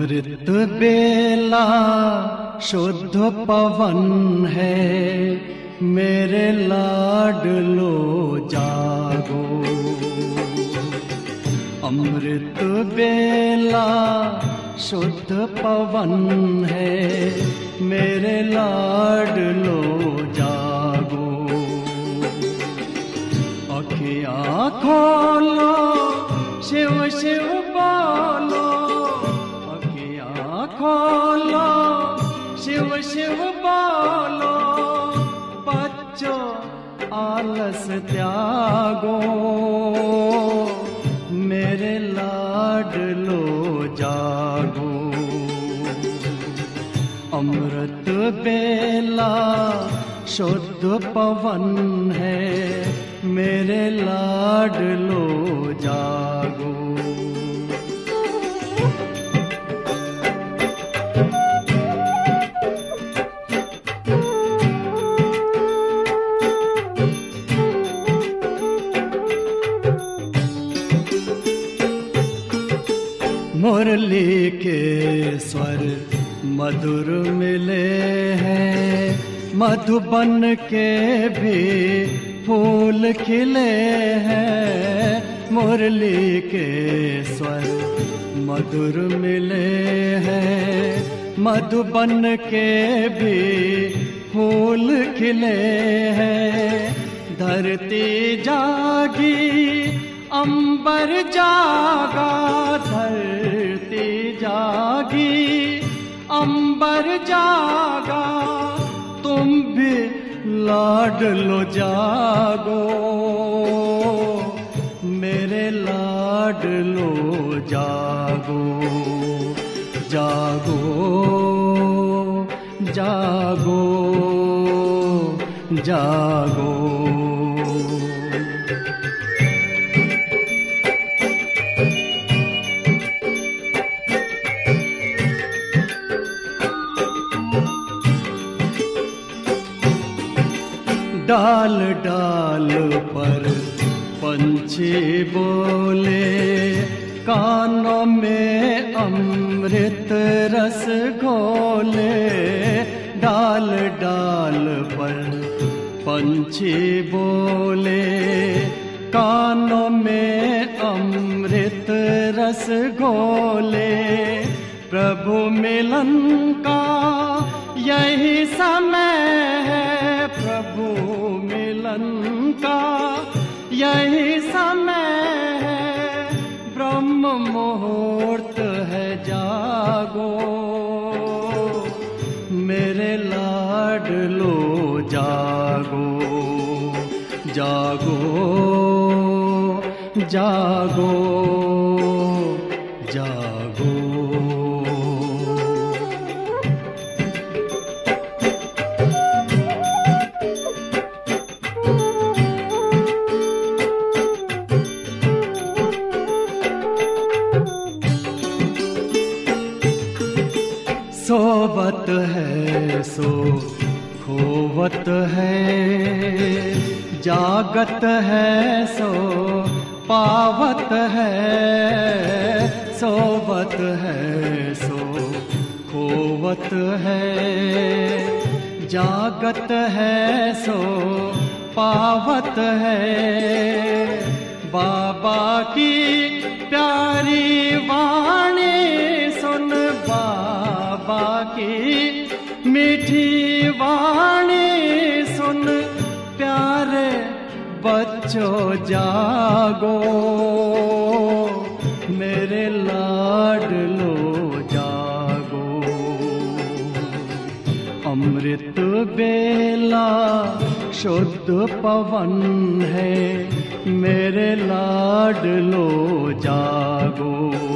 अमृत बेला शुद्ध पवन है मेरे लाडलो जागो अमृत बेला शुद्ध पवन है मेरे लाडलो जागो अखियाँ खोलो शिव शिव बोलो अखियाँ खोलो शिव शिव बोलो बच्चों आलस त्यागो मेरे लाडलो जागो अमृत बेला शुद्ध पवन है मेरे लाडलो जागो मुरली के स्वर मधुर मिले हैं मधुबन के भी फूल खिले हैं मुरली के स्वर मधुर मिले हैं मधुबन के भी फूल खिले हैं धरती जागी अंबर जागा धरती जागी अंबर जागा तुम भी लाडलो जागो मेरे लाडलो जागो जागो जागो जागो डाल डाल पर पंछी बोले कानों में अमृत रस घोले डाल डाल पर पंछी बोले कानों में अमृत रस घोले प्रभु मिलन का यही समय है प्रभु मिलन का यही समय है ब्रह्म मुहूर्त है जागो मेरे लाडलो जागो जागो जागो जागो सोवत है सो खोवत है जागत है सो पावत है सोवत है सो खोवत है जागत है सो पावत है बाबा की प्यारी वाणी सुन बाबा की मीठी वाणी सुन प्यारे बच्चों जागो मेरे लाडलो जागो अमृत बेला शुद्ध पवन है मेरे लाडलो जागो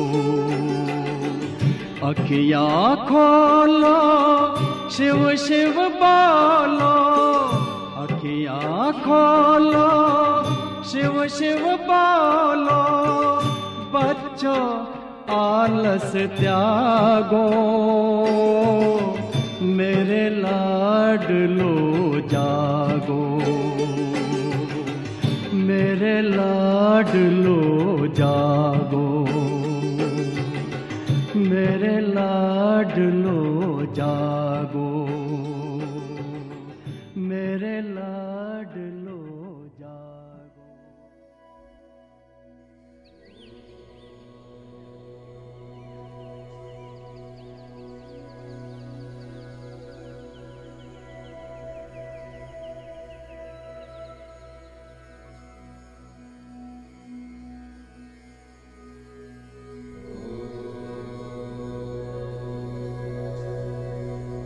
अखिया खोलो शिव शिव बोलो अखिया खोलो शिव शिव बोलो बच्चों आलस त्यागो मेरे लाडलो जागो मेरे लाडलो जागो मेरे मेरे लाडलो जागो मेरे लाडलो जागो ॐ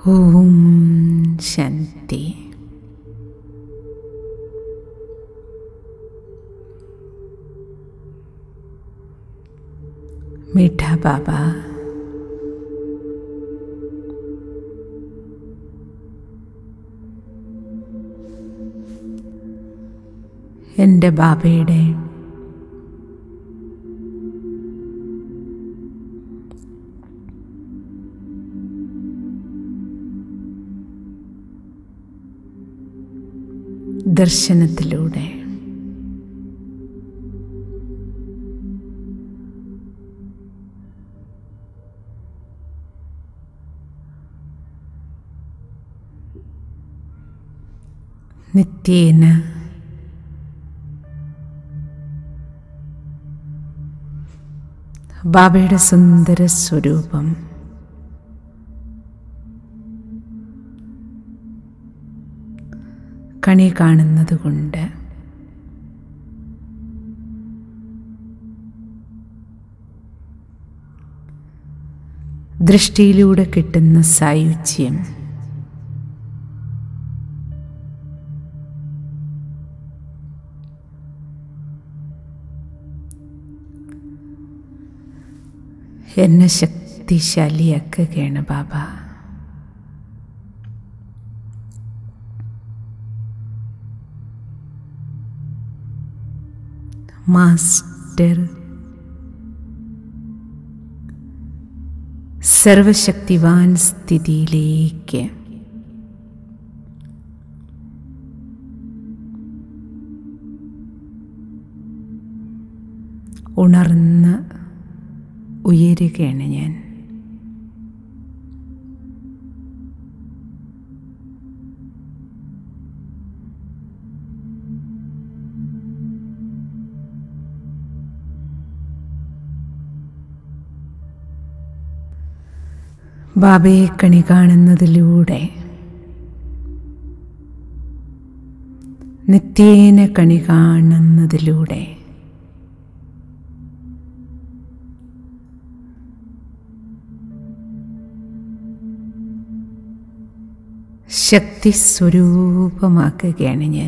ഓം ശാന്തി मीठा बाबा എൻ്റെ ബാബയുടെ ദർശനത്തിലൂടെ നിത്യേന ബാബയുടെ സുന്ദര സ്വരൂപം കണി കാണുന്നത് കൊണ്ട് ദൃഷ്ടിയിലൂടെ കിട്ടുന്ന സായുജ്യം എന്നെ ശക്തിശാലിയാക്കുകയാണ് ബാബ മാസ്റ്റർ സർവശക്തിവാൻ സ്ഥിതിയിലേക്ക് ഉണർന്ന് ഉയരുകയാണ് ഞാൻ ബാബയെ കണി കാണുന്നതിലൂടെ നിത്യേന കണി കാണുന്നതിലൂടെ ശക്തി സ്വരൂപമാക്കുകയാണ് ഞാൻ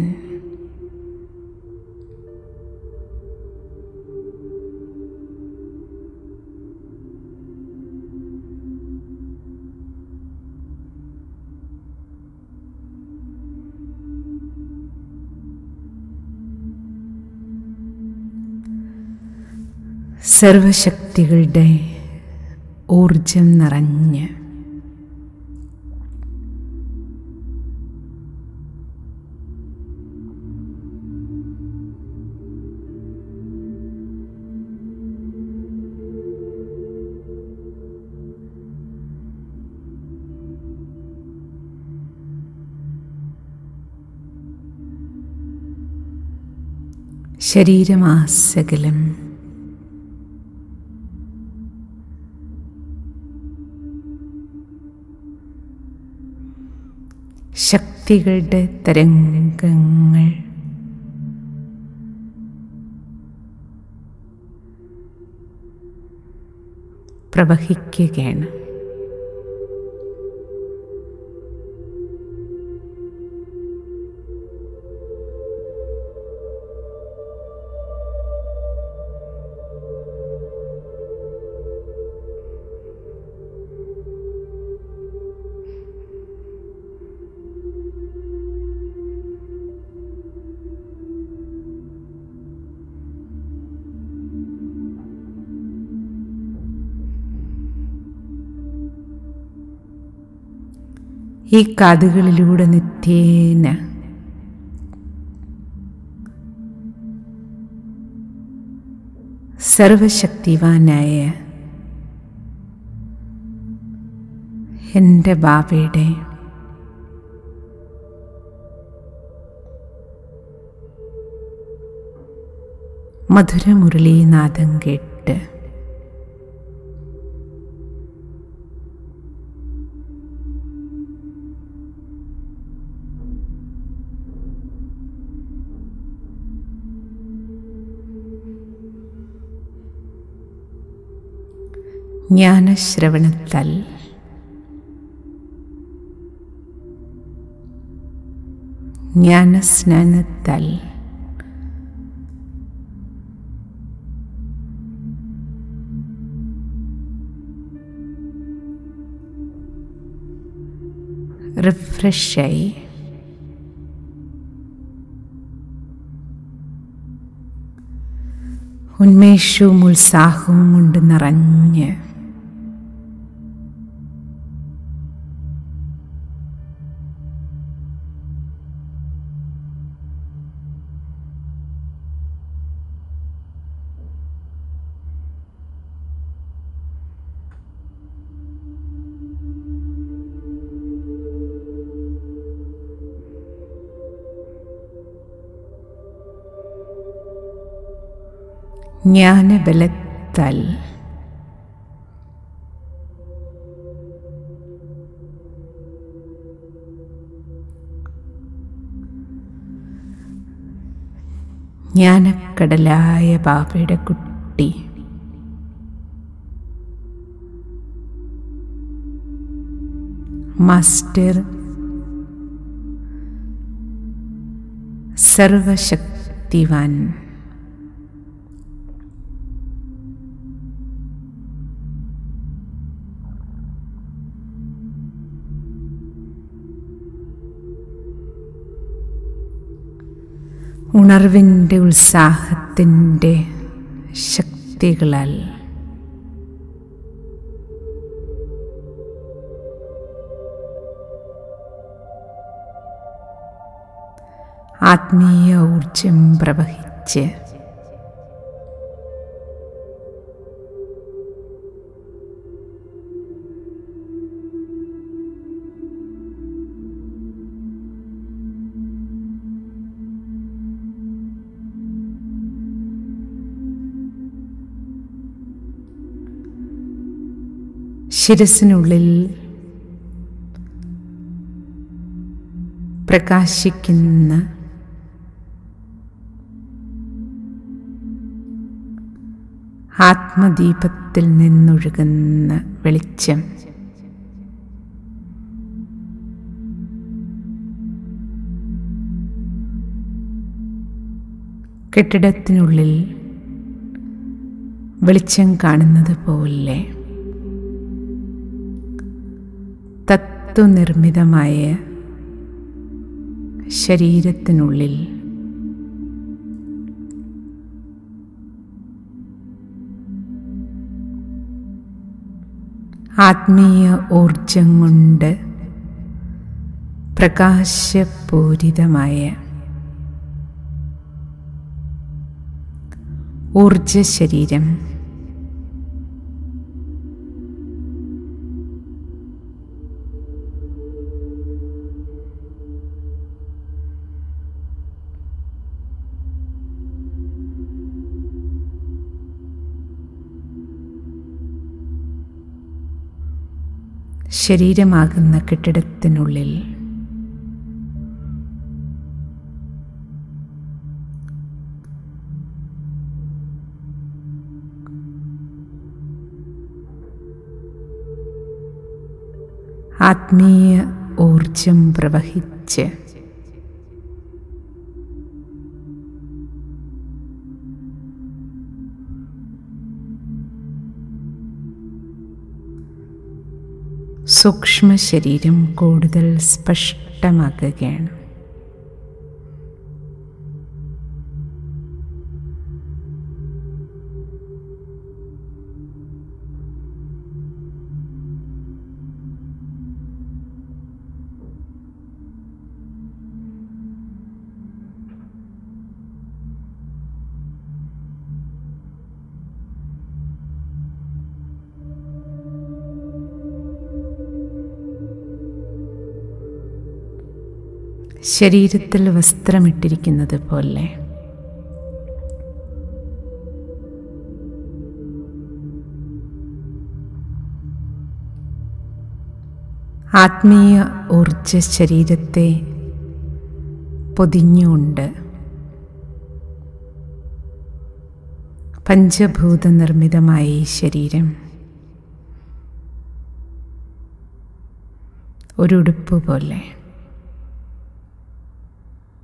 സർവശക്തികളുടെ ഊർജം നിറഞ്ഞ് ശരീരമാസകലം ശക്തികളുടെ തരംഗങ്ങൾ പ്രവഹിക്കുകയാണ് ഈ കാതുകളിലൂടെ നിത്യേന സർവശക്തിവാനായ എൻ്റെ ബാബയുടെ മധുരമുരളീനാദം കേട്ട് ജ്ഞാനശ്രവണത്താൽ ജ്ഞാനസ്നാനത്താൽ റിഫ്രഷായി ഉന്മേഷവും ഉത്സാഹവും കൊണ്ട് നിറഞ്ഞ് ജ്ഞാനബലത്താൽ ജ്ഞാനക്കടലായ ബാബയുടെ കുട്ടി മാസ്റ്റർ സർവശക്തിവാൻ ഉണർവിൻ്റെ ഉത്സാഹത്തിൻ്റെ ശക്തികളാൽ ആത്മീയ ഊർജം പ്രവഹിച്ച് ശിരസിനുള്ളിൽ പ്രകാശിക്കുന്ന ആത്മദീപത്തിൽ നിന്നൊഴുകുന്ന വെളിച്ചം കെട്ടിടത്തിനുള്ളിൽ വെളിച്ചം കാണുന്നത് പോലെ തത്വനിർമ്മിതമായ ശരീരത്തിനുള്ളിൽ ആത്മീയ ഊർജം കൊണ്ട് പ്രകാശപൂരിതമായ ഊർജ ശരീരം ശരീരമാകുന്ന കെട്ടിടത്തിനുള്ളിൽ ആത്മീയ ഊർജം പ്രവഹിച്ച് സൂക്ഷ്മ ശരീരം കൂടുതൽ സ്പഷ്ടമാക്കുകയാണ് ശരീരത്തിൽ വസ്ത്രമിട്ടിരിക്കുന്നത് പോലെ ആത്മീയ ഊർജ ശരീരത്തെ പൊതിഞ്ഞുകൊണ്ട് പഞ്ചഭൂത നിർമ്മിതമായ ഈ ശരീരം ഒരു ഉടുപ്പ് പോലെ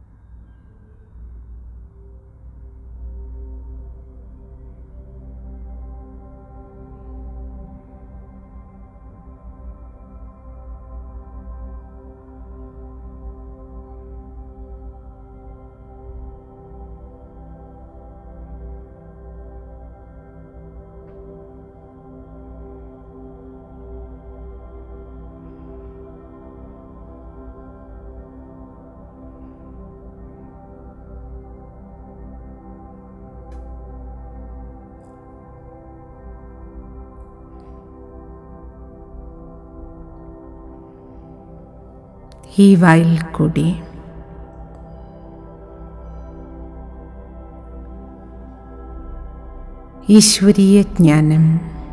ഈ വായിൽ കൂടി ഈശ്വരീയ ജ്ഞാനം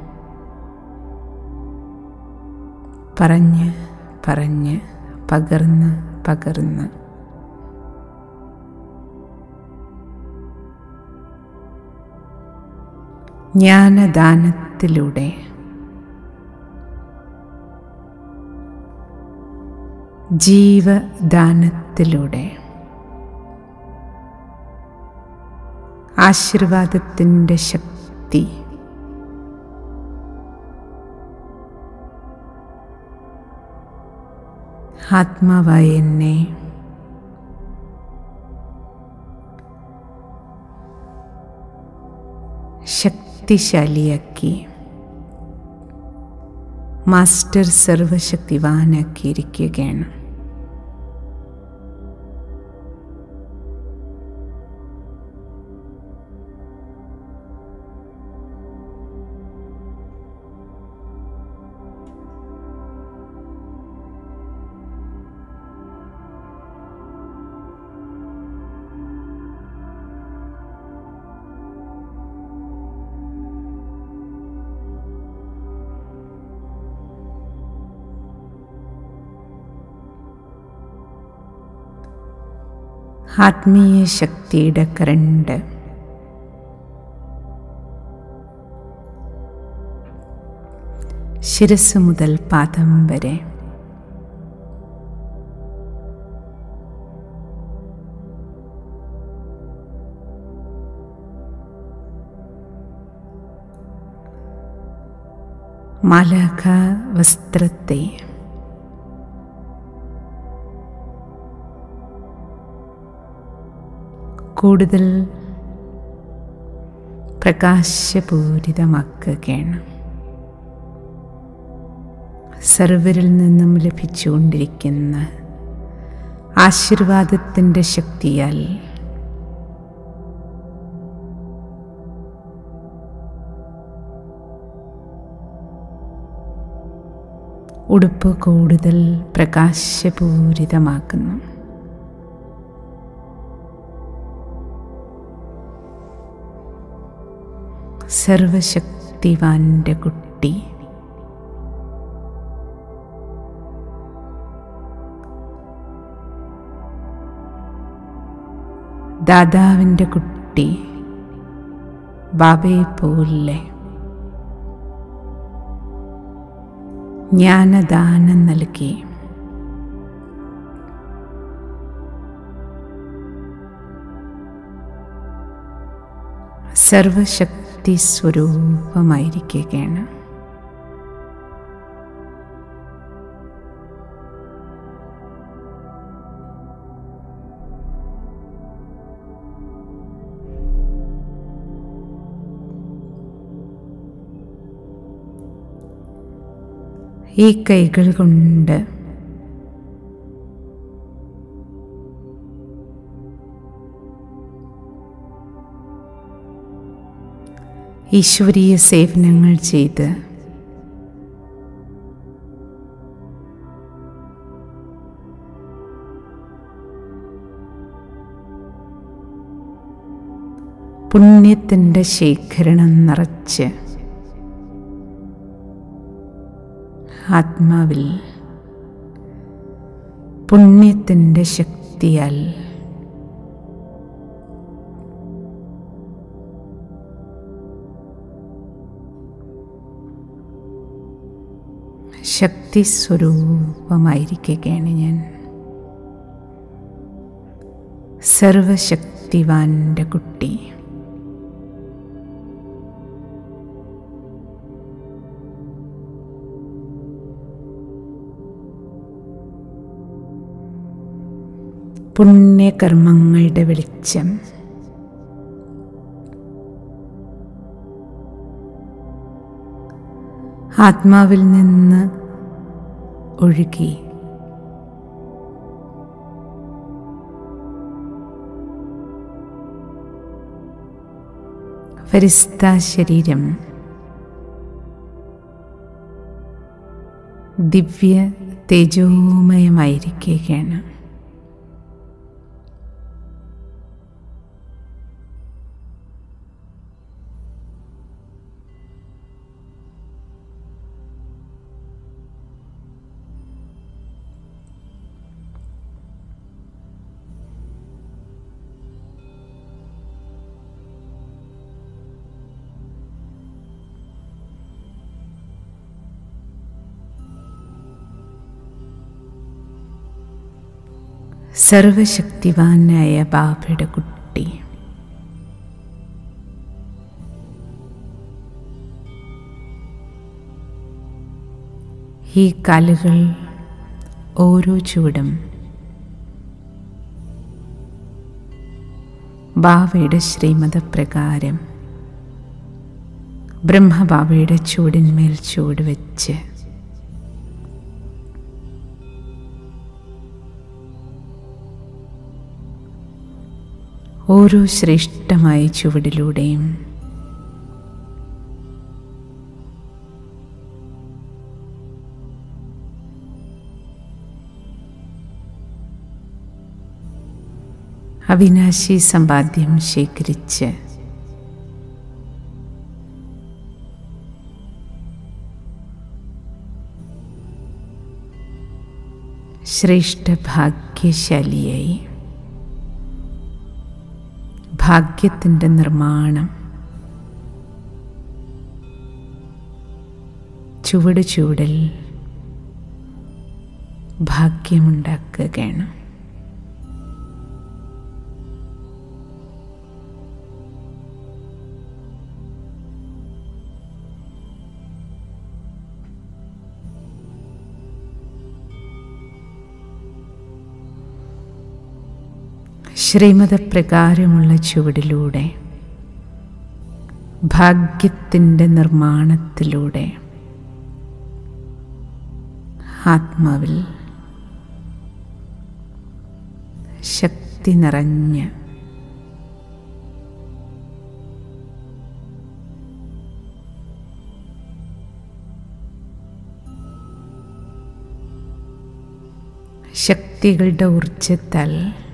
പറഞ്ഞ് പറഞ്ഞ് പകർന്ന് പകർന്ന് ജ്ഞാനദാനത്തിലൂടെ ജീവദാനത്തിലൂടെ ആശീർവാദത്തിൻ്റെ ശക്തി ആത്മാവായ എന്നെ ശക്തിശാലിയാക്കി മാസ്റ്റർ സർവശക്തിവാനാക്കിയിരിക്കുകയാണ് ആത്മീയ ശക്തിയുടെ കരണ്ട് ശിരസ് മുതൽ പാദം വരെ മാലാഖ വസ്ത്രത്തെ കൂടുതൽ പ്രകാശപൂരിതമാക്കുകയാണ് സർവരിൽ നിന്നും ലഭിച്ചുകൊണ്ടിരിക്കുന്ന ആശീർവാദത്തിൻ്റെ ശക്തിയാൽ ഉടുപ്പ് കൂടുതൽ പ്രകാശപൂരിതമാക്കുന്നു സർവശക്തിവാന്റെ കുട്ടി ദാതാവിൻ്റെ കുട്ടി ബാബയെ പോലെ ജ്ഞാനദാനം നൽകി സർവശക്തി സ്വരൂപമായിരിക്കുകയാണ് ഈ കൈകൾ കൊണ്ട് ഈശ്വരീയ സേവനങ്ങൾ ചെയ്ത് പുണ്യത്തിൻ്റെ ശേഖരണം നിറച്ച് ആത്മാവിൽ പുണ്യത്തിൻ്റെ ശക്തിയാൽ ശക്തി സ്വരൂപമായിരിക്കുകയാണ് ഞാൻ സർവശക്തിവാന്റെ കുട്ടി പുണ്യകർമ്മങ്ങളുടെ വെളിച്ചം ആത്മാവിൽ നിന്ന് ഒഴുകി ഫരിസ്ത ശരീരം ദിവ്യ തേജോമയമായിരിക്കുകയാണ് സർവശക്തിവാനായ ബാബയുടെ കുട്ടി ഈ കാലുകൾ ഓരോ ചുവടും ബാവയുടെ ശ്രീമതപ്രകാരം ബ്രഹ്മബാബയുടെ ചൂടിന്മേൽ ചൂട് വെച്ച് ഓരോ ശ്രേഷ്ഠമായ ചുവടിലൂടെയും അവിനാശി സമ്പാദ്യം ശേഖരിച്ച് ശ്രേഷ്ഠ ഭാഗ്യശാലിയായി ഭാഗ്യത്തിൻ്റെ നിർമ്മാണം ചുവട് ചുവടിൽ ഭാഗ്യമുണ്ടാക്കുകയാണ് ശ്രീമതപ്രകാരമുള്ള ചുവടിലൂടെ ഭാഗ്യത്തിൻ്റെ നിർമ്മാണത്തിലൂടെ ആത്മാവിൽ ശക്തി നിറഞ്ഞ് ശക്തികളുടെ ഊർജത്താൽ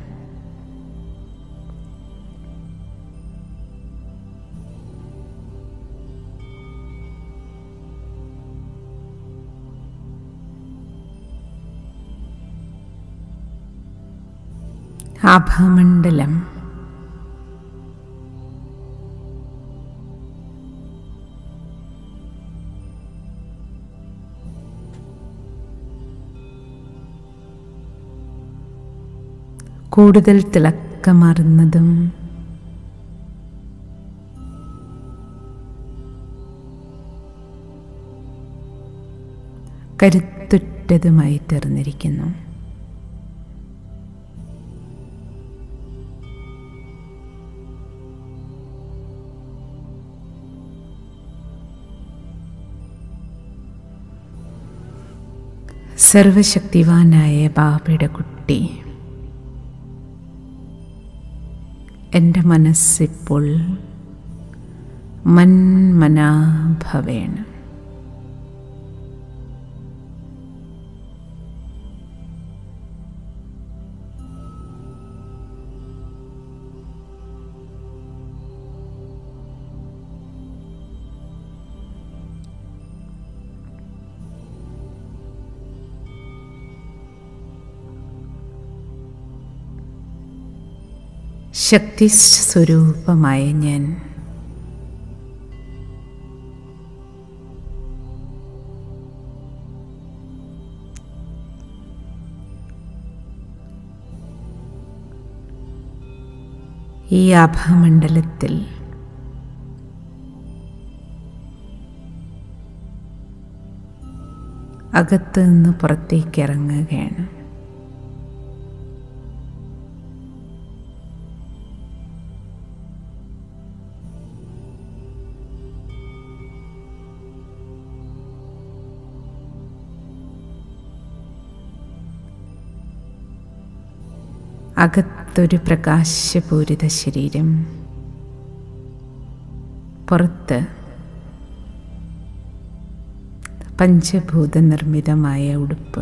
ആഭാമണ്ഡലം കൂടുതൽ തിളക്കമാർന്നതും കരുത്തുറ്റതുമായി തീർന്നിരിക്കുന്നു സർവശക്തിവാനായ ബാബയുടെ കുട്ടി എൻ്റെ മനസ്സിപ്പോൾ മന്മനാഭവേണ ശക്തി സ്വരൂപമായ ഞാൻ ഈ ആഭാമണ്ഡലത്തിൽ അകത്ത് നിന്ന് പുറത്തേക്ക് ഇറങ്ങുകയാണ് അകത്തൊരു പ്രകാശപൂരിത ശരീരം പുറത്ത് പഞ്ചഭൂത നിർമ്മിതമായ ഉടുപ്പ്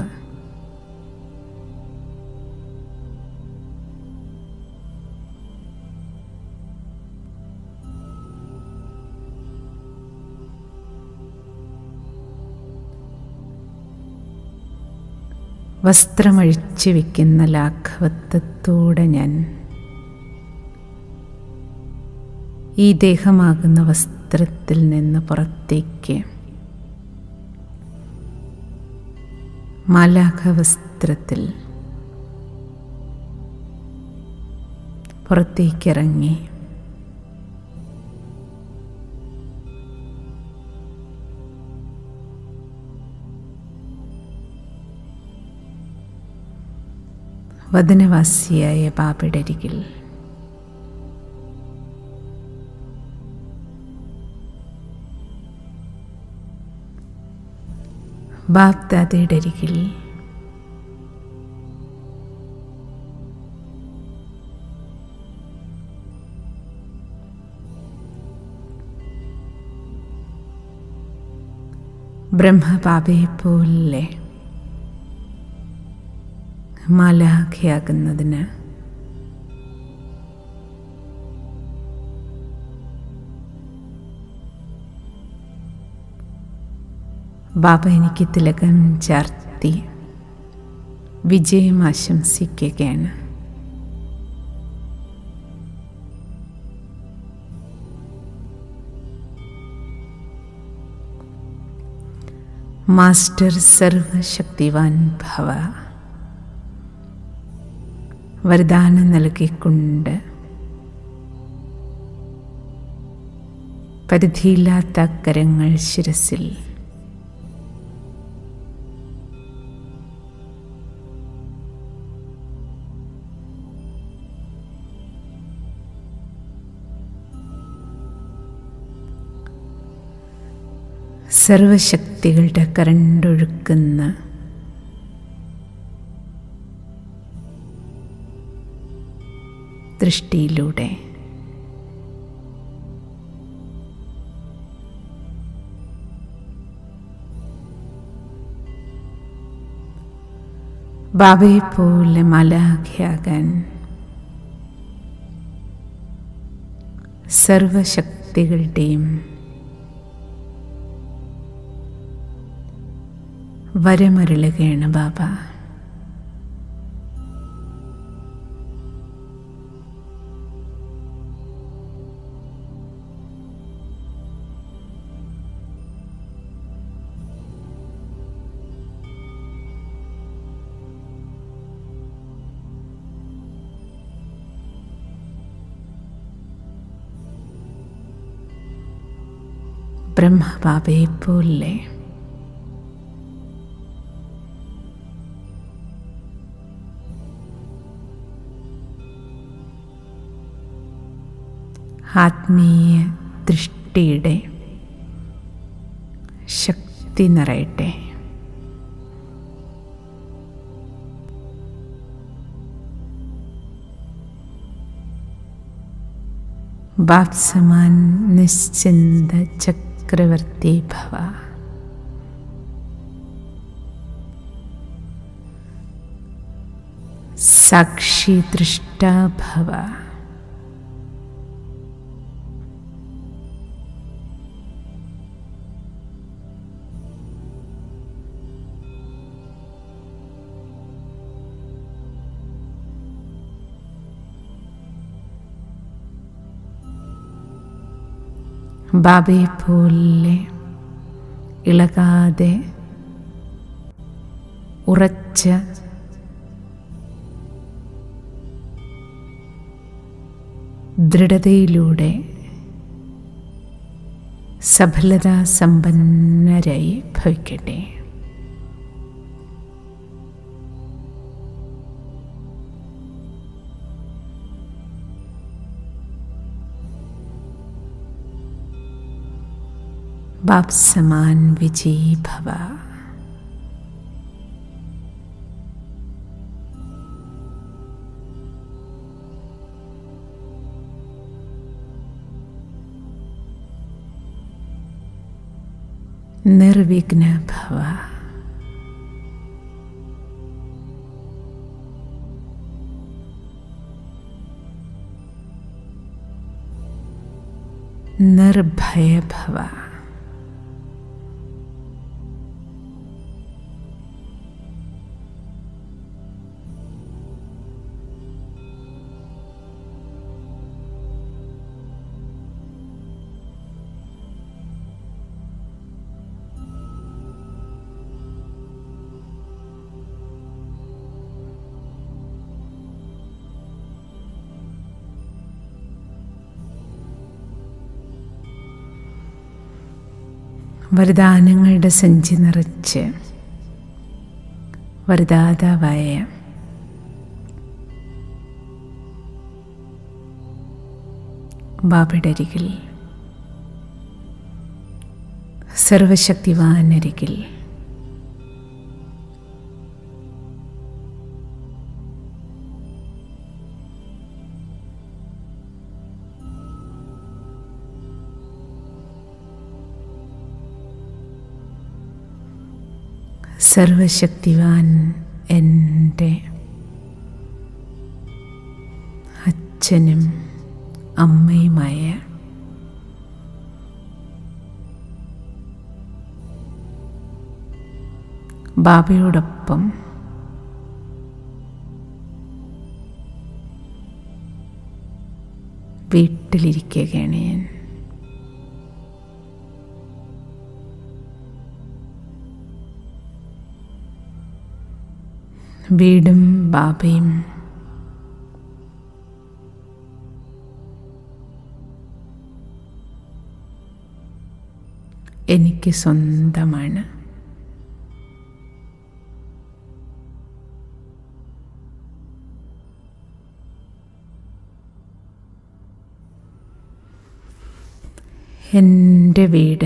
വസ്ത്രമഴിച്ചു വയ്ക്കുന്ന ലാഘവത്വത്തോടെ ഞാൻ ഈ ദേഹമാകുന്ന വസ്ത്രത്തിൽ നിന്ന് പുറത്തേക്ക് മാലാഖവസ്ത്രത്തിൽ പുറത്തേക്കിറങ്ങി വദനവാസിയായ ബാബിടരികിൽ ബാബ്ദാദയുടെ അരികിൽ ബ്രഹ്മബാബയെ പോലെ മാലാഖയാകുന്നതിന് ബാബ എനിക്ക് തിലകം ചാർത്തി വിജയം ആശംസിക്കുകയാണ് മാസ്റ്റർ സർവശക്തിവാൻ ഭവ വരദാനം നൽകിക്കൊണ്ട് പരിധിയില്ലാത്ത കരങ്ങൾ ശിരസിൽ സർവശക്തികളുടെ കരണ്ടൊഴുക്കുന്ന ദൃഷ്ടിയിലൂടെ ബാബയെ പോലെ മലാഖയാകാൻ സർവശക്തികളുടെയും വരമരുളുകയാണ് ബാബ ബ്രഹ്മബാബയെ പോലെ ആത്മീയ ദൃഷ്ടിയുടെ ശക്തി നിറയട്ടെ ബാപ്സമാൻ നിശ്ചിന്ത ചക്രവർത്തി ഭവ സാക്ഷി ദൃഷ്ടാ ഭവ ബാബയെ പോലെ ഇളകാതെ ഉറച്ച ദൃഢതയിലൂടെ സഫലതാ സമ്പന്നരായി ഭവിക്കട്ടെ बाप समान विजयी भवा നിർവിഘ്ന ഭവ നിർഭയ ഭവ വരദാനങ്ങളുടെ സഞ്ചി നിറച്ച് വരദാതാവായ ബാബയുടെ അരികിൽ സർവശക്തിവാനരികിൽ സർവശക്തിവാൻ എൻ്റെ അച്ഛനും അമ്മയുമായ ബാബയോടൊപ്പം വീട്ടിലിരിക്കുകയാണ് ഞാൻ വീടും ബാബയും എനിക്ക് സ്വന്തമാണ് എൻ്റെ വീട്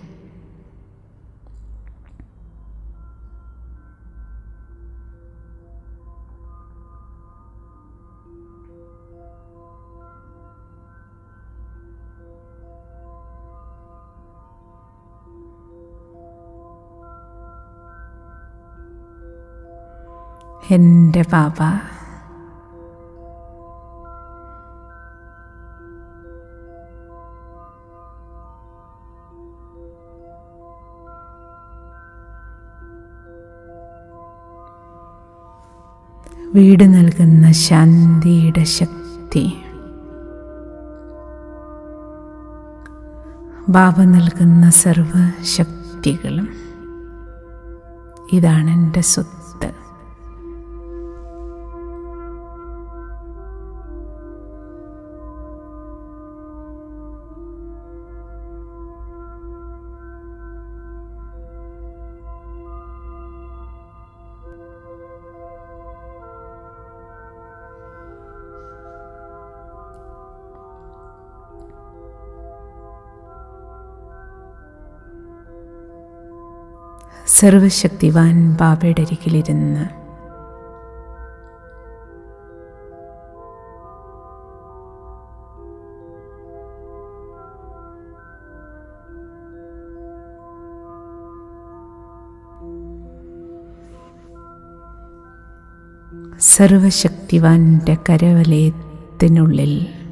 എൻ്റെ പാപ വീട് നൽകുന്ന ശാന്തിയുടെ ശക്തി ബാബ നൽകുന്ന സർവശക്തികളും ഇതാണ് എൻ്റെ സ്വത്ത് സർവശക്തിവാൻ ബാബയുടെ അരികിലിരുന്ന് സർവശക്തിവാന്റെ കരവലയത്തിനുള്ളിൽ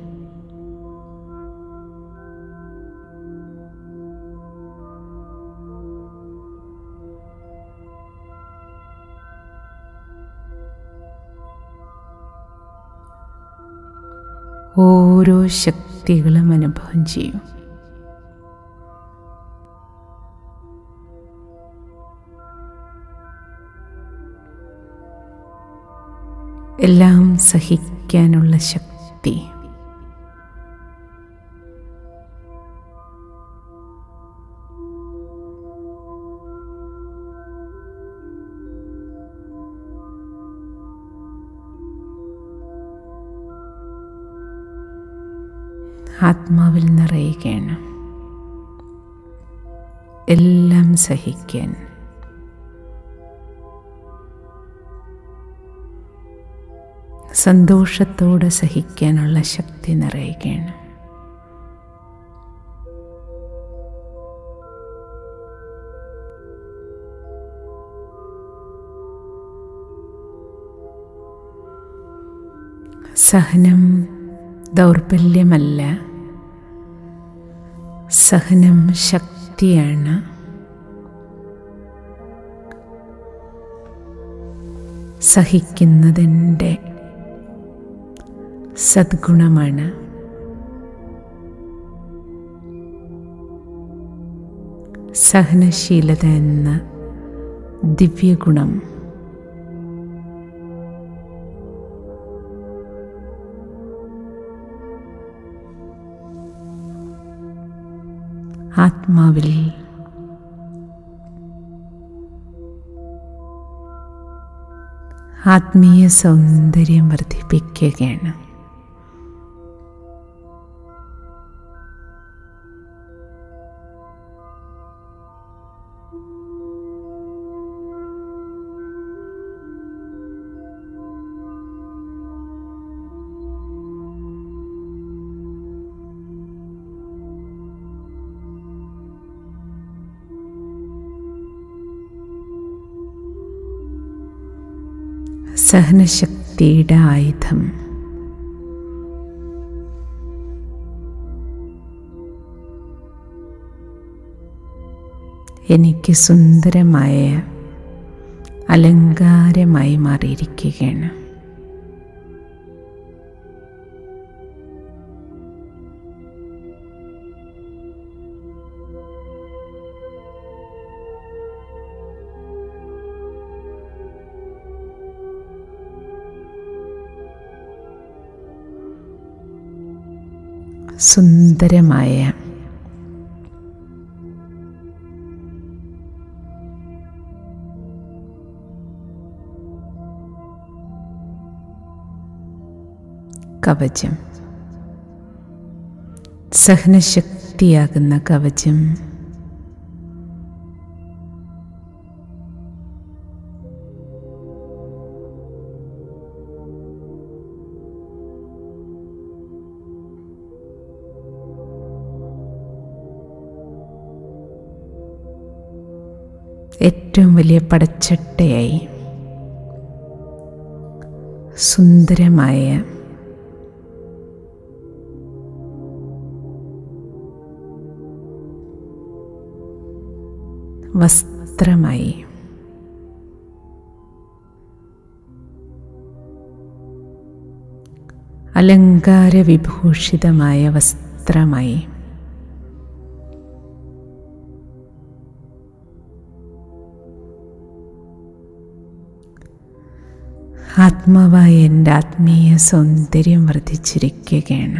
ഓരോ ശക്തികളും അനുഭവം ചെയ്യും എല്ലാം സഹിക്കാനുള്ള ശക്തി ആത്മാവിൽ നിറയുകയാണ് എല്ലാം സഹിക്കാൻ സന്തോഷത്തോടെ സഹിക്കാനുള്ള ശക്തി നിറയുകയാണ് സഹനം ദൗർബല്യമല്ല സഹനം ശക്തിയാണ് സഹിക്കുന്നതിൻ്റെ സദ്ഗുണമാണ് സഹനശീലത എന്ന ദിവ്യഗുണം ആത്മാവിൽ ആത്മീയ സൗന്ദര്യം വർദ്ധിപ്പിക്കുകയാണ് സഹനശക്തിയുടെ ആയുധം എനിക്ക് സുന്ദരമായ അലങ്കാരമായി മാറിയിരിക്കുകയാണ് സുന്ദരമായ കവചം സഹനശക്തിയാകുന്ന കവചം ഏറ്റവും വലിയ പടച്ചട്ടയായി സുന്ദരമായ വസ്ത്രമായി അലങ്കാര വിഭൂഷിതമായ വസ്ത്രമായി ആത്മാവായ എൻ്റെ ആത്മീയ സൗന്ദര്യം വർദ്ധിച്ചിരിക്കുകയാണ്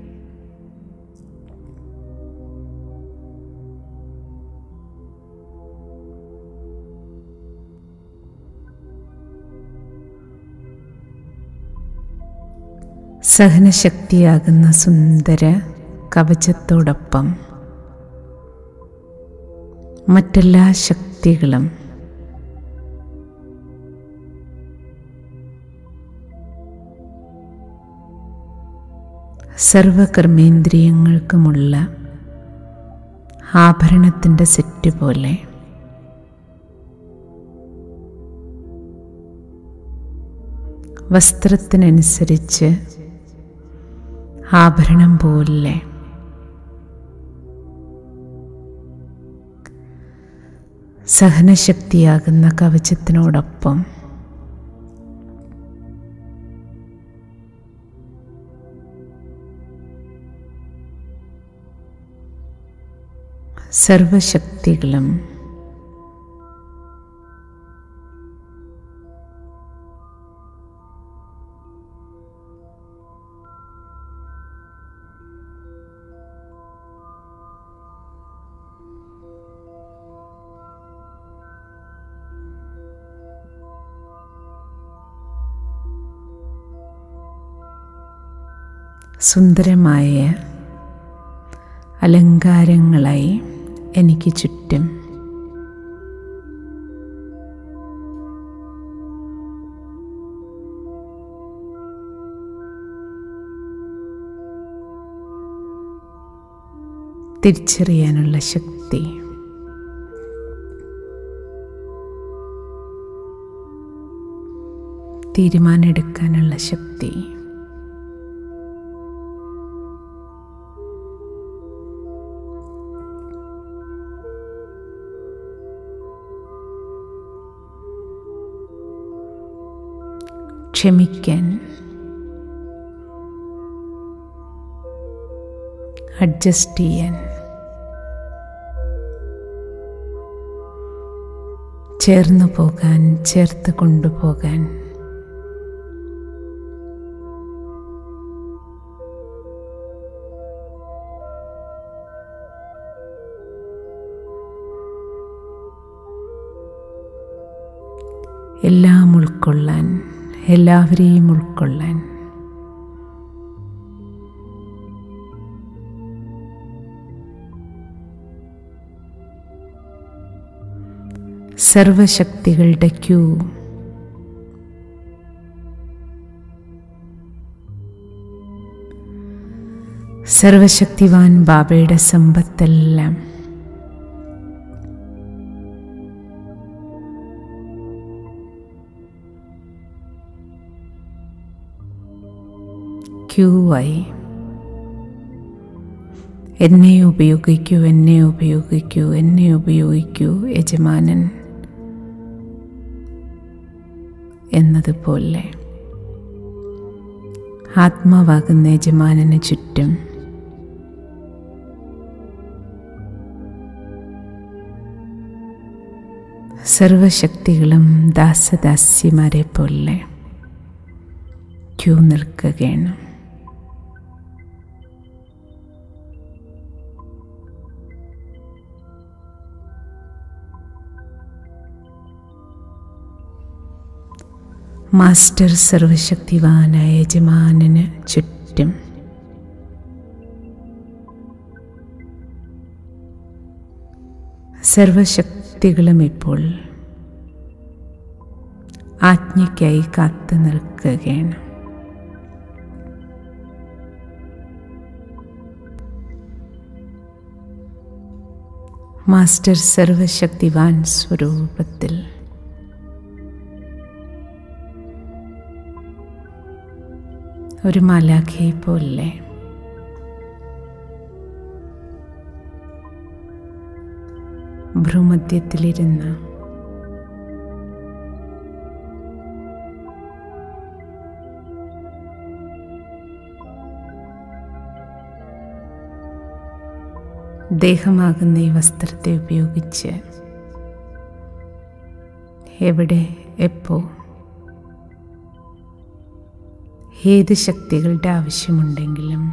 സഹനശക്തിയാകുന്ന സുന്ദര കവചത്തോടൊപ്പം മറ്റെല്ലാ ശക്തികളും സർവകർമ്മേന്ദ്രിയങ്ങൾക്കുമുള്ള ആഭരണത്തിൻ്റെ സെറ്റ് പോലെ വസ്ത്രത്തിനനുസരിച്ച് ആഭരണം പോലെ സഹനശക്തിയാകുന്ന കവചത്തിനോടൊപ്പം സർവശക്തികളും സുന്ദരമായ അലങ്കാരങ്ങളായി എനിക്ക് ചുറ്റും തിരിച്ചറിയാനുള്ള ശക്തി തീരുമാനമെടുക്കാനുള്ള ശക്തി ക്ഷമിക്കാൻ അഡ്ജസ്റ്റ് ചെയ്യാൻ ചേർന്നു പോകാൻ ചേർത്ത് കൊണ്ടുപോകാൻ എല്ലാം ഉൾക്കൊള്ളാൻ എല്ലാവരെയും ഉൾക്കൊള്ളാൻ സർവശക്തികളുടെ ക്യൂ സർവശക്തിവാൻ ബാബയുടെ സമ്പത്തെല്ലാം ക്യൂ ആയി എന്നെ ഉപയോഗിക്കൂ എന്നെ ഉപയോഗിക്കൂ എന്നെ ഉപയോഗിക്കൂ യജമാനൻ എന്നതുപോലെ ആത്മാവാകുന്ന യജമാനന് ചുറ്റും സർവശക്തികളും ദാസദാസ്യമാരെ പോലെ ക്യൂ നിൽക്കുകയാണ് മാസ്റ്റർ സർവശക്തിവാനായ യജമാനന് ചുറ്റും സർവശക്തികളും ഇപ്പോൾ ആജ്ഞയ്ക്കായി കാത്തു നിൽക്കുകയാണ് മാസ്റ്റർ സർവശക്തിവാൻ സ്വരൂപത്തിൽ ഒരു മാലാഖയെ പോലെ ഭ്രൂമധ്യത്തിലിരുന്ന് ദേഹമാകുന്ന ഈ വസ്ത്രത്തെ ഉപയോഗിച്ച് എവിടെ എപ്പോ ഏത് ശക്തികളുടെ ആവശ്യമുണ്ടെങ്കിലും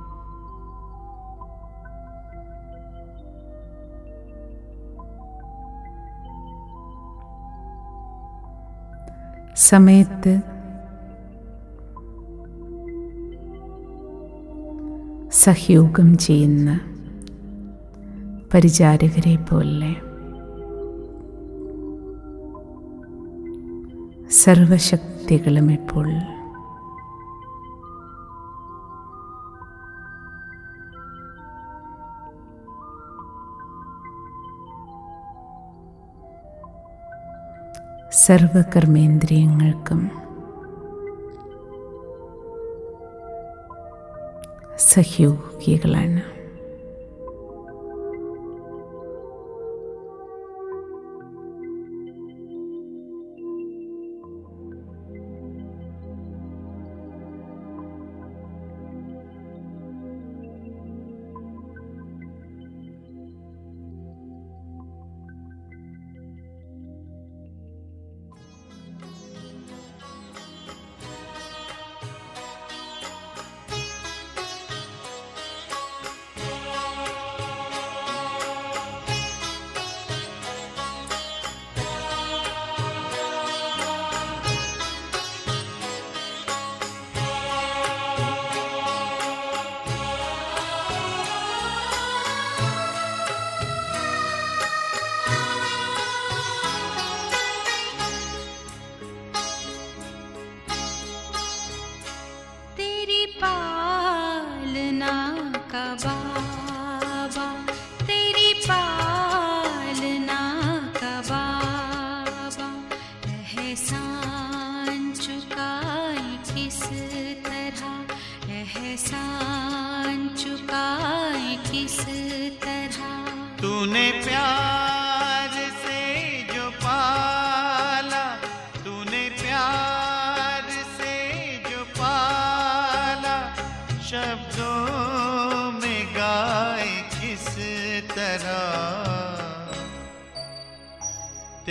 സമയത്ത് സഹയോഗം ചെയ്യുന്ന പരിചാരകരെ പോലെ സർവശക്തികളും ഇപ്പോൾ സർവകർമ്മേന്ദ്രിയങ്ങൾക്കും സഹയോഗികളാണ് तेरी पालना का बाबा तेरी पालना का बाबा एहसान चुकाई किस तरह एहसान चुकाई किस तरह तूने प्यार से जो पाला तूने प्यार से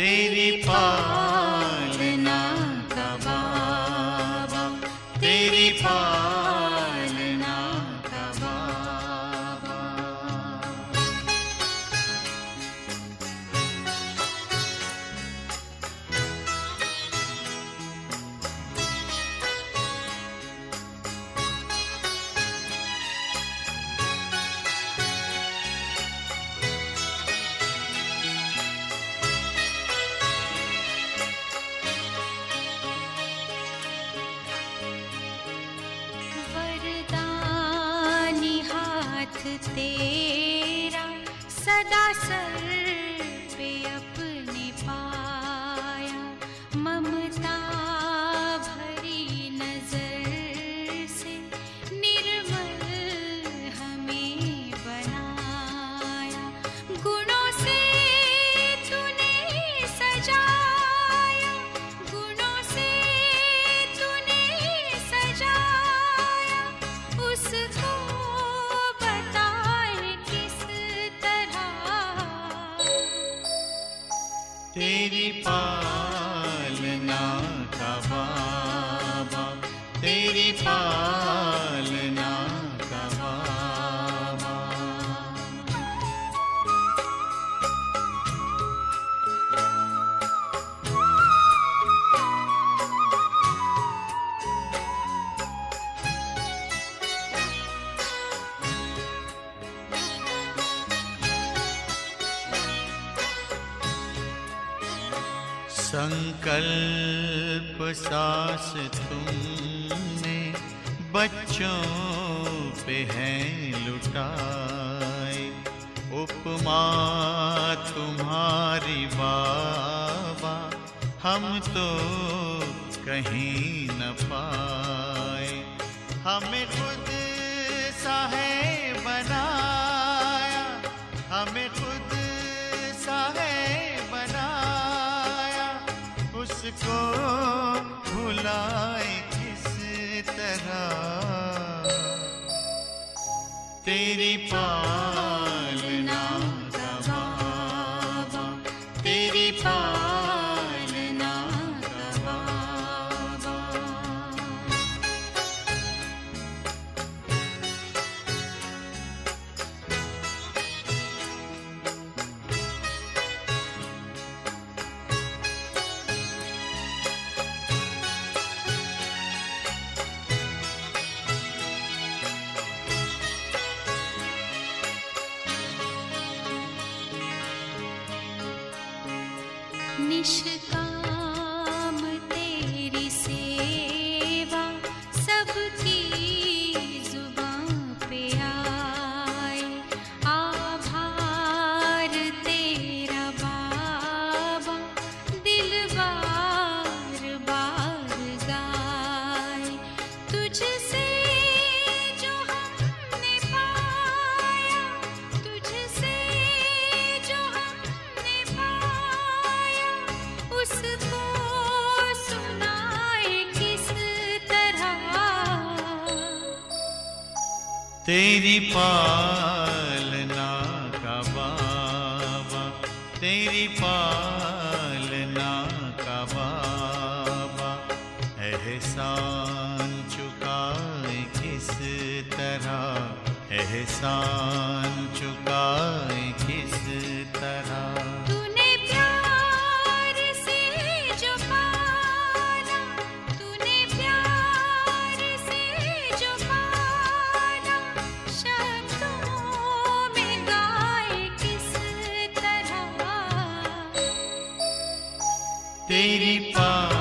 तेरी पालना का बाबा तेरी पालना का बाबा वरदानी हाथ तेरा सदा सर पे अपने पाया ममता भरी नजर से निर्मल हमें बनाया गुणों से तूने सजाया गुणों से तूने सजाया उसको बताए किस तरह तेरी पालना का बाबा तेरी पालना का बाबा संकल्प सास तुमने बच्चों पे है लुटाए उपमा तुम्हारी बाबा हम तो कहीं न पाए हमें खुद सा है बनाया हमें खुद सा है बनाया उसको भुलाए किस तरह तेरी पालना का बाबा तेरी पालना का बाबा निष्काम तेरी सेवा सबकी जुबां पे आए आभार तेरा बाबा दिल बार बार गाए तुझसे जो हमने पाया तुझसे जो हमने पाया उसको सुनाए किस तरह तेरी पालना का बाबा तेरी पालना का बाबा एहसान चुकाए किस तरह एहसान चुकाए किस तरह तूने प्यार से जो पाला तूने प्यार से जो पाला शब्दों में गाए किस तरह तेरी पा